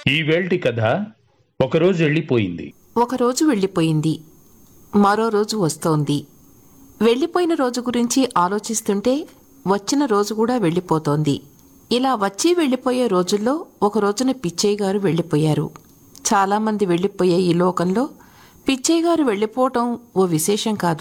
ఈ వేల్టి కథ ఒకరోజు వెళ్ళిపోయింది ఒకరోజు వెళ్ళిపోయింది మరో రోజు వస్తోంది వెళ్ళిపోయిన రోజు గురించి ఆలోచిస్తుంటే వచ్చిన రోజు కూడా వెళ్ళిపోతోంది ఇలా వచ్చి వెళ్ళిపోయే రోజుల్లో ఒక రోజున పిచ్చయ్య గారు వెళ్ళిపోయారు చాలామంది వెళ్ళిపోయే ఈ లోకంలో పిచ్చయ్య గారు వెళ్ళిపోవటం ఓ విశేషం కాదు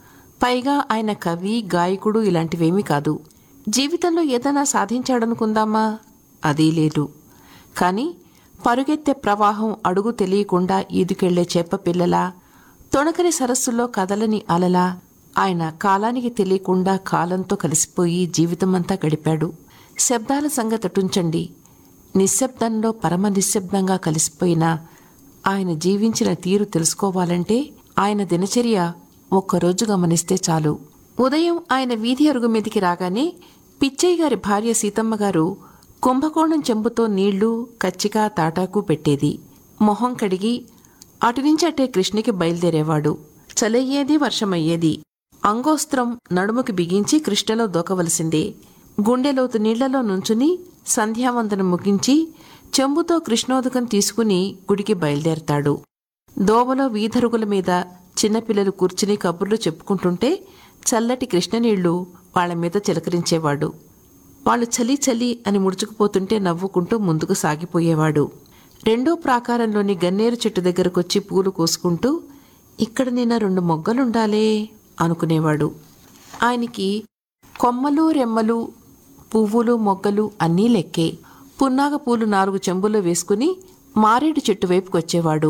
పైగా ఆయన కవి గాయకుడు ఇలాంటివేమీ కాదు జీవితంలో ఏదైనా సాధించాడనుకుందామా అదీ లేదు కానీ పరుగెత్తే ప్రవాహం అడుగు తెలియకుండా ఈదుకెళ్లే చేప పిల్లలా తొణకని సరస్సులో కదలని అలలా ఆయన కాలానికి తెలియకుండా కాలంతో కలిసిపోయి జీవితమంతా గడిపాడు శబ్దాల సంగతటుంచండి నిశ్శబ్దంలో పరమ నిశ్శబ్దంగా కలిసిపోయిన ఆయన జీవించిన తీరు తెలుసుకోవాలంటే ఆయన దినచర్య ఒక్కరోజు గమనిస్తే చాలు ఉదయం ఆయన వీధి అరుగు మీదికి రాగానే పిచ్చయ్య గారి భార్య సీతమ్మ గారు కుంభకోణం చెంబుతో నీళ్లు కచ్చిక తాటాకు పెట్టేది మొహం కడిగి అటునుంచి అటే కృష్ణకి బయలుదేరేవాడు చలయ్యేది వర్షమయ్యేది అంగోస్త్రం నడుముకి బిగించి కృష్ణలో దూకవలసిందే గుండెలోతు నీళ్లలో నుంచుని సంధ్యావందనం ముగించి చెంబుతో కృష్ణోదకం తీసుకుని గుడికి బయలుదేరతాడు దోవలో వీధరుగుల మీద చిన్నపిల్లలు కూర్చుని కబుర్లు చెప్పుకుంటుంటే చల్లటి కృష్ణనీళ్లు వాళ్ళ మీద చిలకరించేవాడు వాళ్ళు చలి చలి అని ముడుచుకుపోతుంటే నవ్వుకుంటూ ముందుకు సాగిపోయేవాడు రెండో ప్రాకారంలోని గన్నేరు చెట్టు దగ్గరకొచ్చి పూలు కోసుకుంటూ ఇక్కడ నిన్న రెండు మొగ్గలుండాలే అనుకునేవాడు ఆయనకి కొమ్మలు రెమ్మలు పువ్వులు మొగ్గలు అన్నీ లెక్కే పున్నాగ పూలు నాలుగు చెంబులో వేసుకుని మారేడు చెట్టు వైపుకు వచ్చేవాడు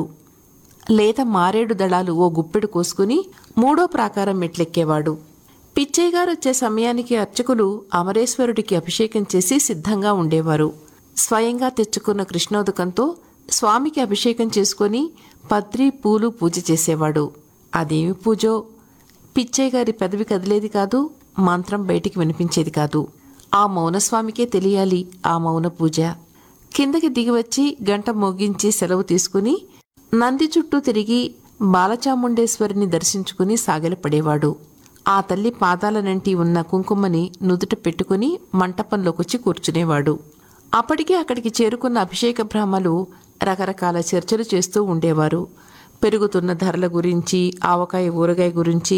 లేత మారేడు దళాలు ఓ గుప్పెడు కోసుకుని మూడో ప్రాకారం మెట్లెక్కేవాడు పిచ్చయ్య గారు వచ్చే సమయానికి అర్చకులు అమరేశ్వరుడికి అభిషేకం చేసి సిద్ధంగా ఉండేవారు స్వయంగా తెచ్చుకున్న కృష్ణోదకంతో స్వామికి అభిషేకం చేసుకొని పత్రి పూలు పూజ చేసేవాడు అదేమి పూజో పిచ్చయ్య గారి పెదవి కదిలేది కాదు మంత్రం బయటికి వినిపించేది కాదు ఆ మౌనస్వామికే తెలియాలి ఆ మౌన పూజ కిందకి దిగివచ్చి గంట మోగించి సెలవు తీసుకుని నంది చుట్టూ తిరిగి బాలచాముండేశ్వరిని దర్శించుకుని సాగలపడేవాడు ఆ తల్లి పాదాలనంటి ఉన్న కుంకుమని నుదుట పెట్టుకుని మంటపంలోకొచ్చి కూర్చునేవాడు అప్పటికే అక్కడికి చేరుకున్న అభిషేక బ్రాహ్మలు రకరకాల చర్చలు చేస్తూ ఉండేవారు పెరుగుతున్న ధరల గురించి ఆవకాయ ఊరగాయ గురించి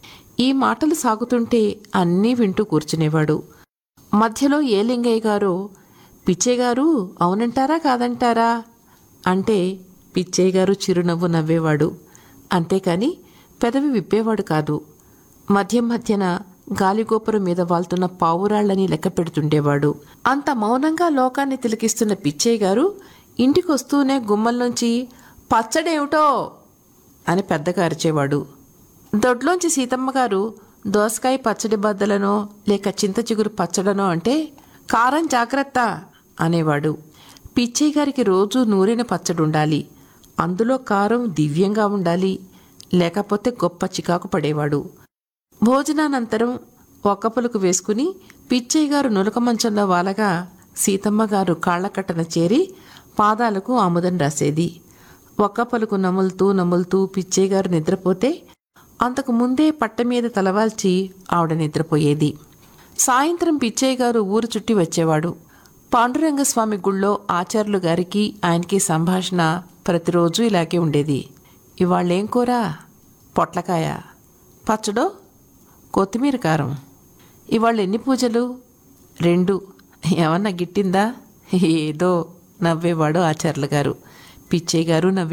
ఈ మాటలు సాగుతుంటే అన్నీ వింటూ కూర్చునేవాడు మధ్యలో ఏ లింగయ్య గారు పిచ్చయ్య గారు అవునంటారా కాదంటారా అంటే పిచ్చయ్య గారు చిరునవ్వు నవ్వేవాడు అంతేకాని పెదవి విప్పేవాడు కాదు మధ్య మధ్యన గాలిగోపురం మీద వాళ్తున్న పావురాళ్లని లెక్క పెడుతుండేవాడు అంత మౌనంగా లోకాన్ని తిలకిస్తున్న పిచ్చయ్య గారు ఇంటికొస్తూనే గుమ్మంలోంచి పచ్చడేమిటో అని పెద్దగా అరిచేవాడు దొడ్లోంచి సీతమ్మ గారు దోసకాయ పచ్చడి బద్దలనో లేక చింత చిగురు పచ్చడనో అంటే కారం జాగ్రత్త అనేవాడు పిచ్చయ్య గారికి రోజు నూరిన పచ్చడి ఉండాలి అందులో కారం దివ్యంగా ఉండాలి లేకపోతే గొప్ప చికాకు పడేవాడు భోజనానంతరం ఒక్క పులుకు వేసుకుని పిచ్చయ్య గారు నులక మంచంలో వాలగా సీతమ్మ గారు కాళ్లకట్టన చేరి పాదాలకు ఆముదం రాసేది ఒక్క పలుకు నములుతూ నములుతూ పిచ్చయ్య గారు నిద్రపోతే అంతకు ముందే పట్ట మీద తలవాల్చి ఆవిడ నిద్రపోయేది సాయంత్రం పిచ్చయ్య గారు ఊరు చుట్టి వచ్చేవాడు పాండురంగస్వామి గుళ్ళో ఆచార్యులు గారికి ఆయనకి సంభాషణ ప్రతిరోజు ఇలాగే ఉండేది ఇవాళ్ళేం కూర పొట్లకాయ పచ్చడో కొత్తిమీర కారం ఇవాళ ఎన్ని పూజలు రెండు ఏమన్నా గిట్టిందా ఏదో నవ్వేవాడు ఆచార్యులు గారు పిచ్చయ్య గారు నవ్వే